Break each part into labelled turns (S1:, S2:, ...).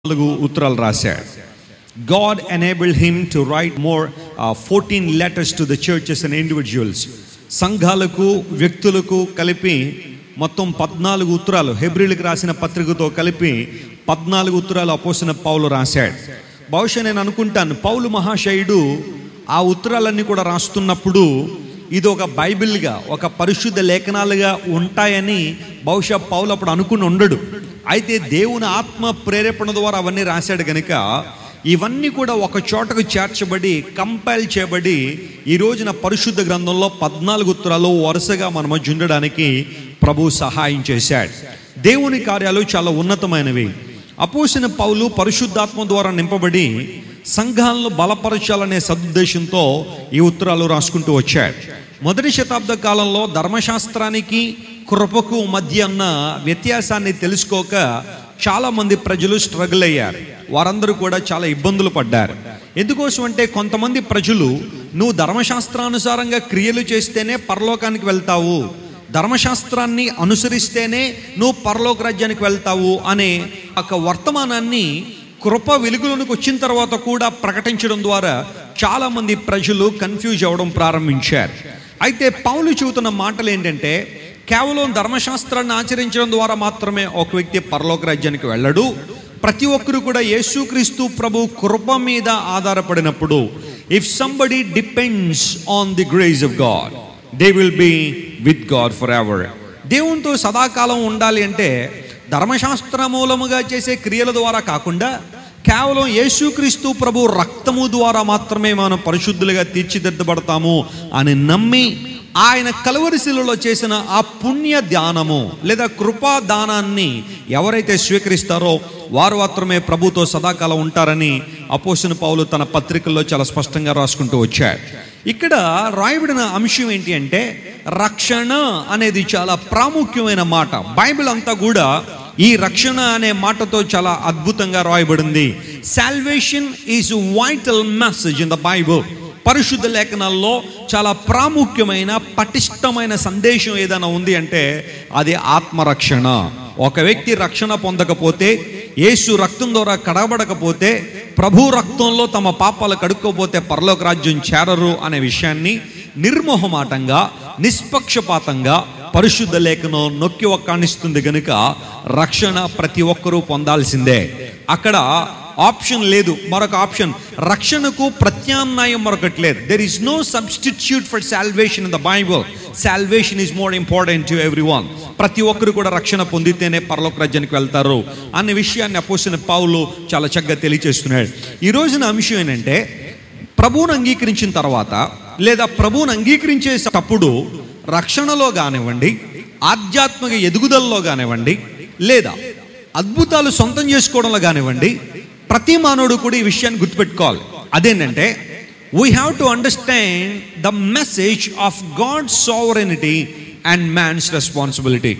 S1: నాలుగు ఉత్తరాలు రాశాడు God enabled him to write more fourteen letters to the churches and individuals సంఘాలకు వ్యక్తులకు కలిపి మొత్తం పద్నాలుగు ఉత్తరాలు హెబ్రిల్కి రాసిన పత్రికతో కలిపి పద్నాలుగు ఉత్తరాలు అపోసిన పౌలు రాశాడు బహుశా నేను అనుకుంటాను పౌలు మహాశయుడు ఆ ఉత్తరాలన్నీ కూడా రాస్తున్నప్పుడు ఇది ఒక బైబిల్గా ఒక పరిశుద్ధ లేఖనాలుగా ఉంటాయని బహుశా పౌలు అప్పుడు అనుకుని ఉండడు అయితే దేవుని ఆత్మ ప్రేరేపణ ద్వారా అవన్నీ రాశాడు కనుక ఇవన్నీ కూడా ఒక చోటకు చేర్చబడి కంపైల్ చేయబడి ఈ రోజున పరిశుద్ధ గ్రంథంలో పద్నాలుగు ఉత్తరాలు వరుసగా మన మధ్య ఉండడానికి ప్రభు సహాయం చేశాడు దేవుని కార్యాలు చాలా ఉన్నతమైనవి అపోసిన పౌలు పరిశుద్ధాత్మ ద్వారా నింపబడి సంఘాలను బలపరచాలనే సదుద్దేశంతో ఈ ఉత్తరాలు రాసుకుంటూ వచ్చాడు మొదటి శతాబ్ద కాలంలో ధర్మశాస్త్రానికి కృపకు మధ్య ఉన్న వ్యత్యాసాన్ని తెలుసుకోక చాలా మంది ప్రజలు స్ట్రగుల్ అయ్యారు వారందరూ కూడా చాలా ఇబ్బందులు పడ్డారు ఎందుకోసం అంటే కొంతమంది ప్రజలు నువ్వు ధర్మశాస్త్రానుసారంగా క్రియలు చేస్తేనే పరలోకానికి వెళ్తావు ధర్మశాస్త్రాన్ని అనుసరిస్తేనే నువ్వు పరలోక రాజ్యానికి వెళ్తావు అనే ఒక వర్తమానాన్ని కృప వెలుగులోనికి వచ్చిన తర్వాత కూడా ప్రకటించడం ద్వారా చాలామంది ప్రజలు కన్ఫ్యూజ్ అవ్వడం ప్రారంభించారు అయితే పౌలు చెబుతున్న మాటలు ఏంటంటే కేవలం ధర్మశాస్త్రాన్ని ఆచరించడం ద్వారా మాత్రమే ఒక వ్యక్తి పరలోక రాజ్యానికి వెళ్ళడు ప్రతి ఒక్కరు కూడా యేసుక్రీస్తు ప్రభు కృప మీద ఆధారపడినప్పుడు if somebody depends on the grace of God they will be with God for ever దేవునితో సదాకాలం ఉండాలి అంటే ధర్మశాస్త్ర మూలముగా చేసే క్రియల ద్వారా కాకుండా కేవలం యేసుక్రీస్తు ప్రభు రక్తము ద్వారా మాత్రమే మనం పరిశుద్ధులుగా తీర్చిదిద్దబడతాము అని నమ్మి ఆయన కలవరిశిలలో చేసిన ఆ పుణ్య ధ్యానము లేదా కృపా దానాన్ని ఎవరైతే స్వీకరిస్తారో వారు మాత్రమే ప్రభుతో సదాకాలం ఉంటారని అపోసిన పౌలు తన పత్రికల్లో చాలా స్పష్టంగా రాసుకుంటూ వచ్చాడు ఇక్కడ రాయబడిన అంశం ఏంటి అంటే రక్షణ అనేది చాలా ప్రాముఖ్యమైన మాట బైబిల్ అంతా కూడా ఈ రక్షణ అనే మాటతో చాలా అద్భుతంగా రాయబడింది salvation is vital message in the Bible పరిశుద్ధ లేఖనాల్లో చాలా ప్రాముఖ్యమైన పటిష్టమైన సందేశం ఏదైనా ఉంది అంటే అది ఆత్మరక్షణ ఒక వ్యక్తి రక్షణ పొందకపోతే యేసు రక్తం ద్వారా కడగబడకపోతే ప్రభు రక్తంలో తమ పాపాలు కడుక్కోపోతే పరలోక రాజ్యం చేరరు అనే విషయాన్ని నిర్మోహమాటంగా నిష్పక్షపాతంగా పరిశుద్ధ లేఖనం నొక్కి ఒక్కాణిస్తుంది గనుక రక్షణ ప్రతి ఒక్కరూ పొందాల్సిందే అక్కడ ఆప్షన్ లేదు మరొక ఆప్షన్ రక్షణకు ప్రత్యామ్నాయం మరొకటి లేదు there is no substitute for salvation in the Bible salvation is more important to every one ప్రతి ఒక్కరు కూడా రక్షణ పొందితేనే పరలోక రాజ్యానికి వెళ్తారు అనే విషయాన్ని అపోసిన పావులు చాలా చక్కగా తెలియజేస్తున్నాడు ఈ రోజున అంశం ఏంటంటే ప్రభువును అంగీకరించిన తర్వాత లేదా ప్రభువును అంగీకరించేటప్పుడు రక్షణలో కానివ్వండి ఆధ్యాత్మిక ఎదుగుదలలో కానివ్వండి లేదా అద్భుతాలు సొంతం చేసుకోవడంలో కానివ్వండి ప్రతి మానవుడు కూడా ఈ విషయాన్ని గుర్తుపెట్టుకోవాలి అదేంటంటే we have to understand the message of God sovereignty and man's responsibility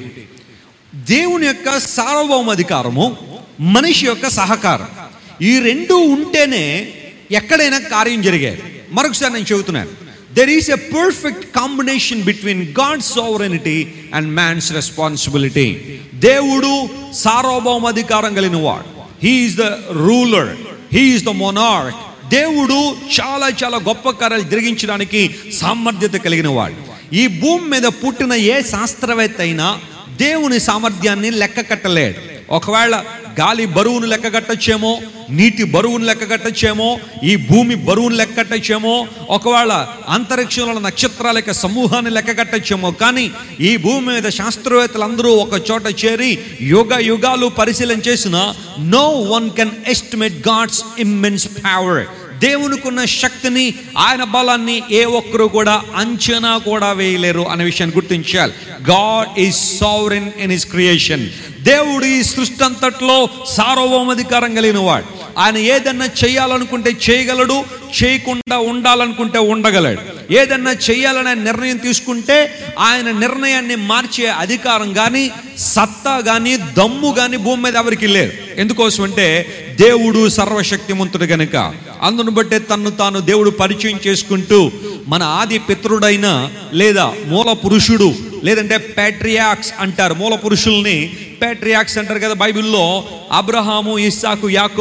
S1: దేవుని యొక్క సార్వభౌమాధికారము మనిషి యొక్క సహకారం ఈ రెండు ఉంటేనే ఎక్కడైనా కార్యం జరిగేది మరొకసారి నేను చెబుతున్నాను there is a perfect combination between God sovereignty and man's responsibility దేవుడు సార్వభౌమాధికారం కలిగిన వాడు he is the ruler he is the monarch దేవుడు చాలా చాలా గొప్ప కార్యాలు జరిగించడానికి సామర్థ్యత కలిగిన వాడు ఈ భూమి మీద పుట్టిన ఏ శాస్త్రవేత్త అయినా దేవుని సామర్థ్యాన్ని లెక్క కట్టలేడు ఒకవేళ గాలి బరువును లెక్క కట్టచ్చేమో నీటి బరువును లెక్క కట్టచ్చేమో ఈ భూమి బరువును లెక్క కట్టచ్చేమో ఒకవేళ అంతరిక్షంలో నక్షత్రాల యొక్క సమూహాన్ని లెక్క కట్టచ్చేమో కానీ ఈ భూమి మీద శాస్త్రవేత్తలందరూ ఒక చోట చేరి యుగ యుగాలు పరిశీలన చేసిన no one can estimate God's immense power దేవునికున్న శక్తిని ఆయన బలాన్ని ఏ ఒక్కరు కూడా అంచనా కూడా వేయలేరు అనే విషయాన్ని గుర్తించాలి God is sovereign in his creation దేవుడు ఈ సృష్టి అంతట్లో సార్వభౌమాధికారం కలిగిన వాడు ఆయన ఏదన్నా చేయాలనుకుంటే చేయగలడు చేయకుండా ఉండాలనుకుంటే ఉండగలడు ఏదన్నా చేయాలనే నిర్ణయం తీసుకుంటే ఆయన నిర్ణయాన్ని మార్చే అధికారం కానీ సత్తా కానీ దమ్ము కానీ భూమి మీద ఎవరికి లేదు ఎందుకోసం అంటే దేవుడు సర్వశక్తిమంతుడు గనుక అందును బట్టే తన్ను తాను దేవుడు పరిచయం చేసుకుంటూ మన ఆది పితృడైన లేదా మూల పురుషుడు లేదంటే ప్యాట్రియాక్స్ అంటారు మూల పురుషుల్ని ప్యాట్రియాక్స్ అంటారు కదా బైబిల్లో అబ్రహాము ఇస్సాకు యాకో